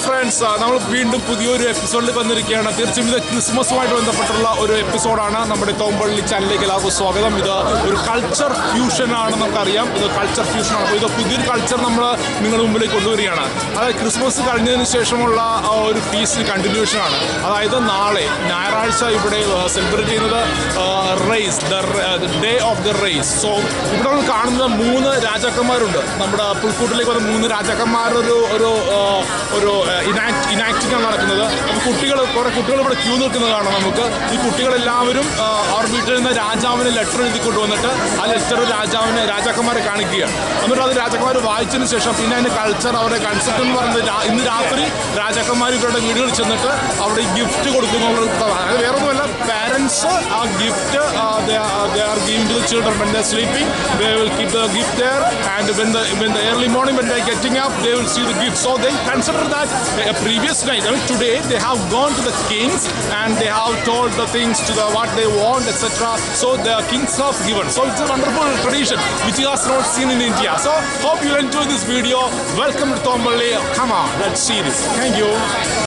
Friends നമ്മൾ വീണ്ടും പുതിയൊരു എപ്പിസോഡിൽ വന്നിരിക്കുകയാണ് തീർച്ചയായും ഇത് ക്രിസ്മസുമായിട്ട് ബന്ധപ്പെട്ടുള്ള ഒരു എപ്പിസോഡാണ് നമ്മുടെ തോമ്പള്ളി ചാനലിലേക്ക് എല്ലാവർക്കും സ്വാഗതം ഇത് ഒരു കൾച്ചർ ഫ്യൂഷൻ ആണ് നമുക്കറിയാം ഇത് കൾച്ചർ ഫ്യൂഷൻ ആണ് അപ്പോൾ ഇത് പുതിയൊരു കൾച്ചർ നമ്മൾ നിങ്ങളുടെ മുമ്പിലേക്ക് കൊണ്ടുവരികയാണ് അതായത് ക്രിസ്മസ് കഴിഞ്ഞതിന് ശേഷമുള്ള ആ ഒരു ഫീസ്റ്റ് കണ്ടിന്യൂഷൻ ആണ് അതായത് നാളെ ഞായറാഴ്ച ഇവിടെ സെലിബ്രേറ്റ് ചെയ്യുന്നത് race the day of the race so ഇവിടെ നമ്മൾ കാണുന്നത് മൂന്ന് രാജാക്കന്മാരുണ്ട് നമ്മുടെ പുൽക്കൂട്ടിലേക്ക് വന്ന മൂന്ന് രാജാക്കന്മാരൊരു ഒരു ആ, ഒരു ഇനാക്ട് ഇനാക്റ്റിംഗ് ആണ് നടക്കുന്നത് അപ്പോൾ കുട്ടികൾ കുറേ കുട്ടികൾ ഇവിടെ ക്യൂ നിൽക്കുന്നത് കാണാം നമുക്ക് ഈ കുട്ടികളെല്ലാവരും ആ, അവർ വീട്ടിൽ നിന്ന് രാജാവിന് ലെറ്റർ എഴുതി കൊണ്ടുവന്നിട്ട് ആ ലെറ്റർ രാജാവിന് രാജാക്കന്മാരെ കാണിക്കുകയാണ് എന്നിട്ട് അത് രാജാക്കന്മാർ വായിച്ചതിന് ശേഷം പിന്നെ അതിൻ്റെ കൾച്ചർ അവരുടെ കൺസെപ്റ്റ് എന്ന് പറയുന്നത് രാ- ഇന്ന് രാത്രി രാജാക്കന്മാർ ഇവരുടെ വീടുകളിൽ ചെന്നിട്ട് അവിടെ ഗിഫ്റ്റ് കൊടുക്കുന്നു അത് വേറെ ഒന്നുമല്ല പാരൻസ് ആ gift they are giving to the children when the sleeping they will keep the gift there and when the when the early morning when the getting up they will see the gift so they consider that previous night I mean today they have gone to the kings and they have told the things to the what they want etcetera so the kings have given so it's A wonderful tradition which has not seen in India so hope you enjoy this video welcome to Thompally കമാ let see this thank you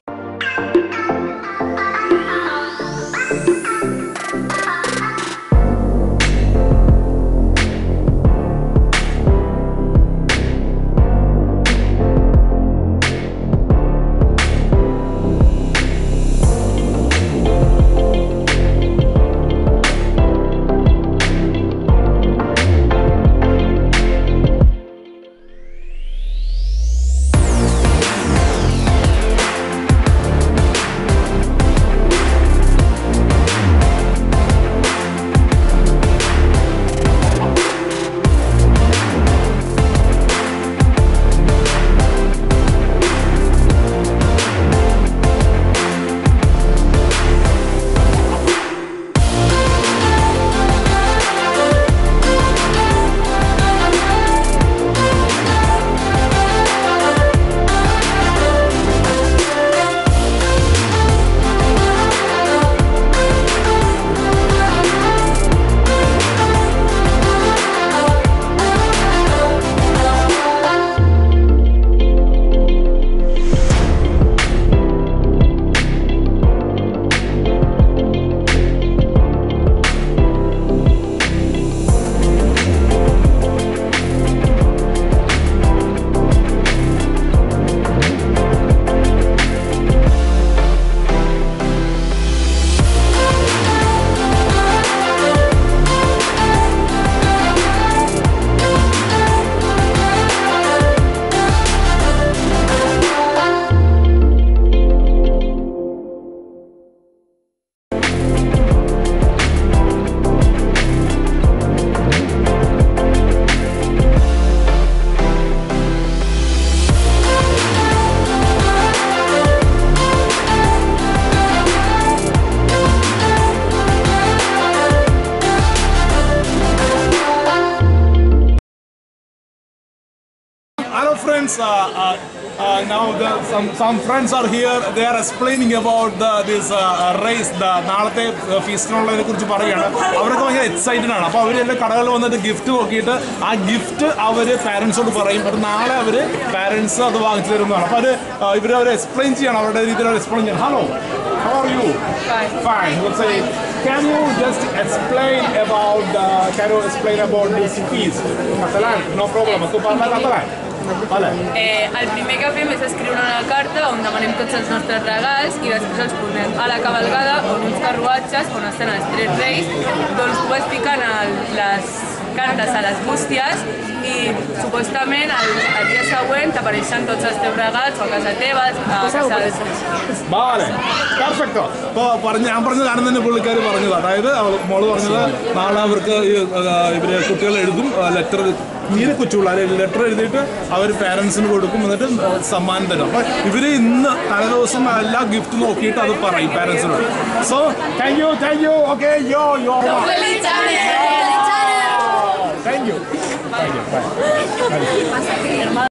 Hello friends, uh, uh, uh, now the, some, some friends are here. They are explaining about the, this uh, race, the നാളത്തെ ഫീസ്റ്റിനുള്ളതിനെ കുറിച്ച് പറയുകയാണ് അവരൊക്കെ ഭയങ്കര excited ആണ് അപ്പോൾ അവർ എല്ലാ കടകളിൽ വന്നിട്ട് ഗിഫ്റ്റ് നോക്കിയിട്ട് ആ ഗിഫ്റ്റ് അവർ പാരൻസോട് പറയും അപ്പോൾ നാളെ അവർ പാരൻസ് അത് വാങ്ങിച്ചു തരുന്നതാണ് അപ്പോൾ അത് ഇവർ അവർ എക്സ്പ്ലെയിൻ ചെയ്യണം അവരുടെ രീതിയിൽ അവർ എക്സ്പ്ലെയിൻ ചെയ്യണം hello how are you fine let's say can you just explain about uh, can you explain about this feast catalán no problem tu parles catalán Vale. Eh, el primer que fem és escriure una carta on demanem tots els nostres regals i després els posem a la cavalgada on uns carruatges on estan els tres reis doncs tu vas ficant el, les cartes a les bústies i supostament el, el dia següent t'apareixen tots els teus regals o a casa teva, a casa dels... Vale. Perfecto. ഇപ്പോൾ പറഞ്ഞ ഞാൻ പറഞ്ഞതാണ് തന്നെ പുള്ളിക്കാർ പറഞ്ഞത് അതായത് അവ- മോള് പറഞ്ഞത് നാളെ അവർക്ക് ഈ, ആ, ഇവര് കുട്ടികൾ എഴുതും ലെറ്റർ തീരെ കൊച്ചുള്ള ലെറ്റർ എഴുതിയിട്ട് അവർ പാരൻസിന് കൊടുക്കും എന്നിട്ട് സമ്മാനം തരും അപ്പൊ ഇവര് ഇന്ന് തലേദിവസം എല്ലാ ഗിഫ്റ്റ് നോക്കിയിട്ട് അത് പറയും പാരൻസിനോട് so thank you thank you okay yo yo thank you thank you by